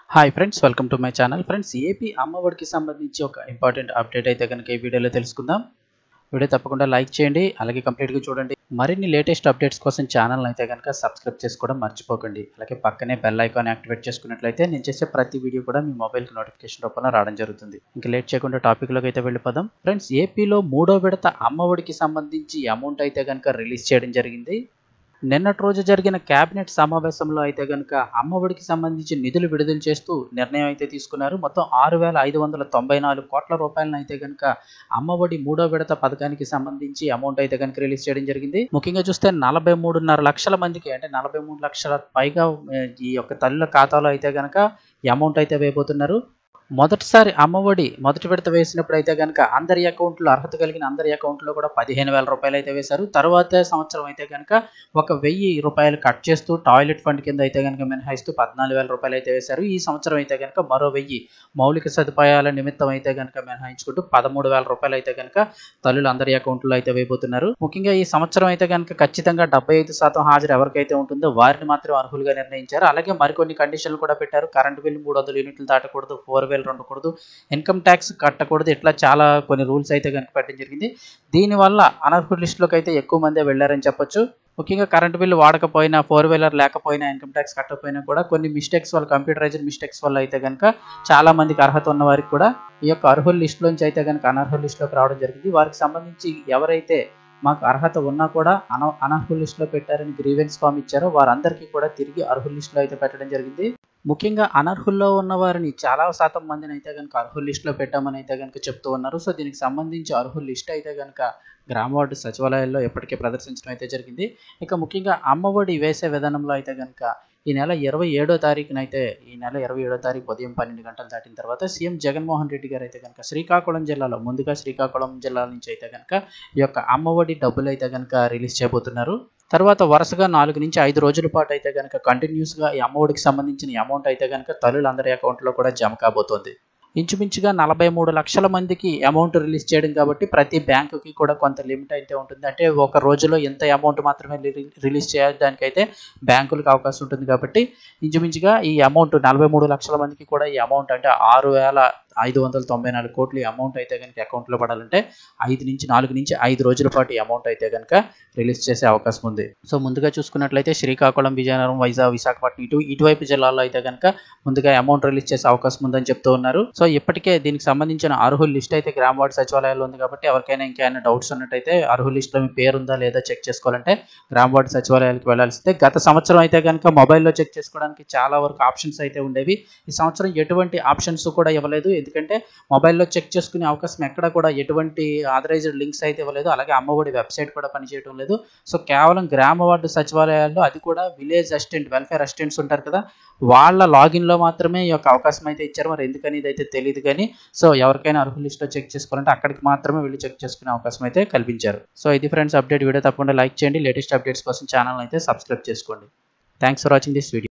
hi friends welcome to my channel friends AP అమ్మఒడికి సంబంధించి ఒక ఇంపార్టెంట్ అప్డేట్ అయితే కనుక ఈ వీడియోలో తెలుసుకుందాం వీడియో తప్పకుండా లైక్ చేయండి అలాగే కంప్లీట్గా చూడండి మరిన్ని లేటెస్ట్ అప్డేట్స్ కోసం ఛానల్ అయితే కనుక సబ్స్క్రైబ్ చేసుకోవడం మర్చిపోకండి అలాగే పక్కనే బెల్ ఐకాన్ యాక్టివేట్ చేసుకున్నట్లయితే నేను చేసే ప్రతి వీడియో కూడా మీ మొబైల్కి నోటిఫికేషన్ రూపంలో రావడం జరుగుతుంది ఇంకా లేట్ చేయకుండా టాపిక్లోకి అయితే వెళ్ళిపోదాం ఫ్రెండ్స్ ఏపీలో మూడో విడత అమ్మఒడికి సంబంధించి అమౌంట్ అయితే కనుక రిలీజ్ చేయడం జరిగింది నిన్నటి రోజు జరిగిన కేబినెట్ సమావేశంలో అయితే కనుక అమ్మఒడికి సంబంధించి నిధులు విడుదల చేస్తూ నిర్ణయం అయితే తీసుకున్నారు మొత్తం ఆరు వేల ఐదు వందల తొంభై నాలుగు కోట్ల రూపాయలను అయితే కనుక అమ్మఒడి మూడో విడత పథకానికి సంబంధించి అమౌంట్ అయితే కనుక రిలీజ్ చేయడం జరిగింది ముఖ్యంగా చూస్తే నలభై మూడున్నర లక్షల మందికి అంటే నలభై మూడు లక్షల పైగా ఏ, ఈ యొక్క తల్లుల ఖాతాలో అయితే కనుక ఈ అమౌంట్ అయితే వేయబోతున్నారు మొదటిసారి అమ్మఒడి మొదటి విడత వేసినప్పుడు అయితే కనుక అందరి అకౌంట్లో అర్హత కలిగిన అందరి అకౌంట్లో కూడా పదిహేను వేల రూపాయలు అయితే వేశారు తర్వాత సంవత్సరం అయితే కనుక ఒక వెయ్యి రూపాయలు కట్ చేస్తూ టాయిలెట్ ఫండ్ కింద అయితే కనుక మినహాయిస్తూ పద్నాలుగు వేల రూపాయలు అయితే వేశారు ఈ సంవత్సరం అయితే కనుక మరో వెయ్యి మౌలిక సదుపాయాల నిమిత్తం అయితే కనుక మినహాయించుకుంటూ పదమూడు వేల రూపాయలు అయితే కనుక తల్లులు అందరి అకౌంట్లో అయితే వేయబోతున్నారు ముఖ్యంగా ఈ సంవత్సరం అయితే కనుక ఖచ్చితంగా డెబ్బై ఐదు శాతం హాజరు ఎవరికైతే ఉంటుందో వారిని మాత్రం అర్హులుగా నిర్ణయించారు అలాగే మరికొన్ని కండిషన్లు కూడా పెట్టారు కరెంటు బిల్లు మూడు వందల యూనిట్లు దాటకూడదు ఫోర్ వేలు ఉండకూడదు ఇన్కమ్ ట్యాక్స్ కట్టకూడదు ఇట్లా చాలా కొన్ని రూల్స్ అయితే కనుక పెట్టడం జరిగింది దీనివల్ల అనర్హుల లిస్టులోకి అయితే ఎక్కువ మందే వెళ్ళారని చెప్పొచ్చు ముఖ్యంగా కరెంట్ బిల్లు వాడకపోయినా ఫోర్ వీలర్ లేకపోయినా ఇన్కమ్ ట్యాక్స్ కట్టకపోయినా కూడా కొన్ని మిస్టేక్స్ వల్ల కంప్యూటరైజ్డ్ మిస్టేక్స్ వల్ల అయితే కనుక చాలా మందికి అర్హత ఉన్న వారికి కూడా ఈ యొక్క అర్హుల లిస్టులోంచి అయితే కనుక అనర్హుల లిస్టులోకి రావడం జరిగింది వారికి సంబంధించి ఎవరైతే మాకు అర్హత ఉన్నా కూడా అన అనర్హుల లిస్టులో పెట్టారని గ్రీవెన్స్ ఫామ్ ఇచ్చారో వారందరికీ కూడా తిరిగి అర్హుల లిస్టులో అయితే పెట్టడం జరిగింది ముఖ్యంగా అనర్హుల్లో ఉన్న వారిని చాలా శాతం మందిని అయితే కనుక అర్హుల లిస్టులో పెట్టామని అయితే కనుక చెప్తూ ఉన్నారు సో దీనికి సంబంధించి అర్హుల లిస్ట్ అయితే కనుక గ్రామ వార్డు సచివాలయాల్లో ఇప్పటికే ప్రదర్శించడం అయితే జరిగింది ఇక ముఖ్యంగా అమ్మఒడి వేసే విధానంలో అయితే కనుక ఈ నెల ఇరవై ఏడో తారీఖున అయితే ఈ నెల ఇరవై ఏడో తారీఖు ఉదయం పన్నెండు గంటలు దాటిన తర్వాత సీఎం జగన్మోహన్ రెడ్డి గారు అయితే కనుక శ్రీకాకుళం జిల్లాలో ముందుగా శ్రీకాకుళం జిల్లా నుంచి అయితే కనుక ఈ యొక్క అమ్మఒడి డబ్బులు అయితే కనుక రిలీజ్ చేయబోతున్నారు తర్వాత వరుసగా నాలుగు నుంచి ఐదు రోజుల పాటు అయితే కనుక కంటిన్యూస్గా ఈ అమ్మఒడికి సంబంధించిన అమౌంట్ అయితే కనుక తల్లులందరి అకౌంట్లో కూడా జమ కాబోతోంది ఇంచుమించుగా నలభై మూడు లక్షల మందికి అమౌంట్ రిలీజ్ చేయడం కాబట్టి ప్రతి బ్యాంకుకి కూడా కొంత లిమిట్ అయితే ఉంటుంది అంటే ఒక రోజులో ఎంత అమౌంట్ మాత్రమే రిలీ- రిలీజ్ చేయడానికి అయితే బ్యాంకులకు అవకాశం ఉంటుంది కాబట్టి ఇంచుమించుగా ఈ అమౌంట్ నలభై మూడు లక్షల మందికి కూడా ఈ అమౌంట్ అంటే ఆరు వేల ఐదు వందల తొంభై నాలుగు కోట్లు ఈ అమౌంట్ అయితే కనుక అకౌంట్లో పడాలంటే ఐదు నుంచి నాలుగు నుంచి ఐదు రోజుల పాటు ఈ అమౌంట్ అయితే కనుక రిలీజ్ చేసే అవకాశం ఉంది సో ముందుగా చూసుకున్నట్లయితే శ్రీకాకుళం విజయనగరం వైజాగ్ విశాఖపట్నం ఇటు ఇటువైపు జిల్లాల్లో అయితే కనుక ముందుగా అమౌంట్ రిలీజ్ చేసే అవకాశం ఉందని చెప్తూ ఉన్నారు సో ఇప్పటికే దీనికి సంబంధించిన అర్హుల లిస్ట్ అయితే గ్రామ వార్డు సచివాలయాల్లో ఉంది కాబట్టి ఎవరికైనా ఇంకేమైనా డౌట్స్ ఉన్నట్టయితే అర్హుల లిస్ట్లో మీ పేరు ఉందా లేదా చెక్ చేసుకోవాలంటే గ్రామ వార్డు సచివాలయాలకు వెళ్లాల్సిందే గత సంవత్సరం అయితే కనుక మొబైల్లో చెక్ చేసుకోవడానికి చాలా వరకు ఆప్షన్స్ అయితే ఉండేవి ఈ సంవత్సరం ఎటువంటి ఆప్షన్స్ కూడా ఇవ్వలేదు ఎందుకంటే మొబైల్లో చెక్ చేసుకునే అవకాశం ఎక్కడ కూడా ఎటువంటి ఆథరైజ్డ్ లింక్స్ అయితే ఇవ్వలేదు అలాగే అమ్మఒడి వెబ్సైట్ కూడా పనిచేయడం లేదు సో కేవలం గ్రామ వార్డు సచివాలయాల్లో అది కూడా విలేజ్ అసిస్టెంట్ వెల్ఫేర్ అసిస్టెంట్స్ ఉంటారు కదా వాళ్ళ లాగిన్లో మాత్రమే ఈ యొక్క అవకాశం అయితే ఇచ్చారు మరి ఎందుకని ఇదైతే తెలియదు కానీ సో ఎవరికైనా అర్హుల లిస్ట్లో చెక్ చేసుకోవాలంటే అక్కడికి మాత్రమే వెళ్ళి చెక్ చేసుకునే అవకాశం అయితే కల్పించారు సో ఇది ఫ్రెండ్స్ అప్డేట్ వీడియో తప్పకుండా లైక్ చేయండి లేటెస్ట్ అప్డేట్స్ కోసం ఛానల్ అయితే సబ్స్క్రైబ్ చేసుకోండి thanks for watching this video